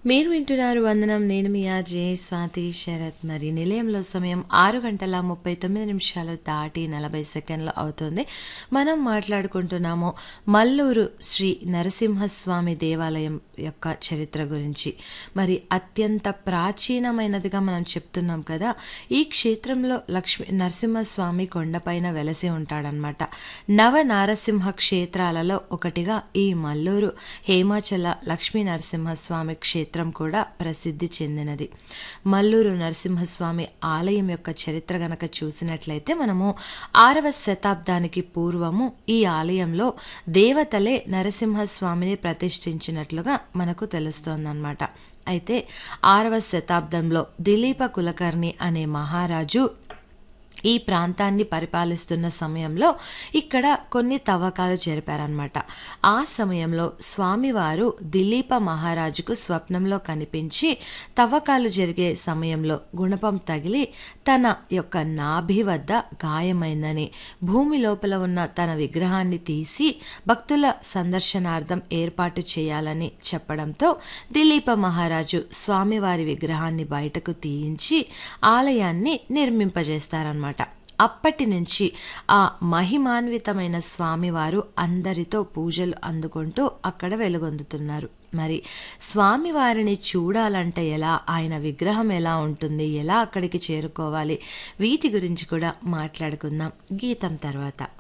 మీరు వింటున్నారు వందనం నేను మీ ఆర్జే స్వాతి శరత్ మరి నిలయంలో సమయం ఆరు గంటల ముప్పై తొమ్మిది నిమిషాలు దాటి నలభై సెకండ్లు అవుతుంది మనం మాట్లాడుకుంటున్నాము మల్లూరు శ్రీ నరసింహస్వామి దేవాలయం యొక్క చరిత్ర గురించి మరి అత్యంత ప్రాచీనమైనదిగా మనం చెప్తున్నాం కదా ఈ క్షేత్రంలో లక్ష్మీ నరసింహస్వామి కొండపైన వెలసి ఉంటాడనమాట నవ నారసింహ క్షేత్రాలలో ఒకటిగా ఈ మల్లూరు హేమాచల లక్ష్మీ నరసింహస్వామి క్షేత్రం కూడా ప్రసిద్ధి చెందినది మల్లూరు నరసింహస్వామి ఆలయం యొక్క చరిత్ర గనక చూసినట్లయితే మనము ఆరవ శతాబ్దానికి పూర్వము ఈ ఆలయంలో దేవతలే నరసింహస్వామిని ప్రతిష్ఠించినట్లుగా మనకు తెలుస్తోందన్నమాట అయితే ఆరవ శతాబ్దంలో దిలీప కులకర్ణి అనే మహారాజు ఈ ప్రాంతాన్ని పరిపాలిస్తున్న సమయంలో ఇక్కడ కొన్ని తవ్వకాలు జరిపారనమాట ఆ సమయంలో స్వామివారు దిలీప మహారాజుకు స్వప్నంలో కనిపించి తవ్వకాలు జరిగే సమయంలో గుణపం తగిలి తన యొక్క నాభి వద్ద గాయమైందని భూమి లోపల ఉన్న తన విగ్రహాన్ని తీసి భక్తుల సందర్శనార్థం ఏర్పాటు చేయాలని చెప్పడంతో దిలీప మహారాజు స్వామివారి విగ్రహాన్ని బయటకు తీయించి ఆలయాన్ని నిర్మింపజేస్తారనమాట అప్పటి నుంచి ఆ మహిమాన్వితమైన స్వామివారు అందరితో పూజలు అందుకుంటూ అక్కడ వెలుగొందుతున్నారు మరి స్వామివారిని చూడాలంటే ఎలా ఆయన విగ్రహం ఎలా ఉంటుంది ఎలా అక్కడికి చేరుకోవాలి వీటి గురించి కూడా మాట్లాడుకుందాం గీతం తర్వాత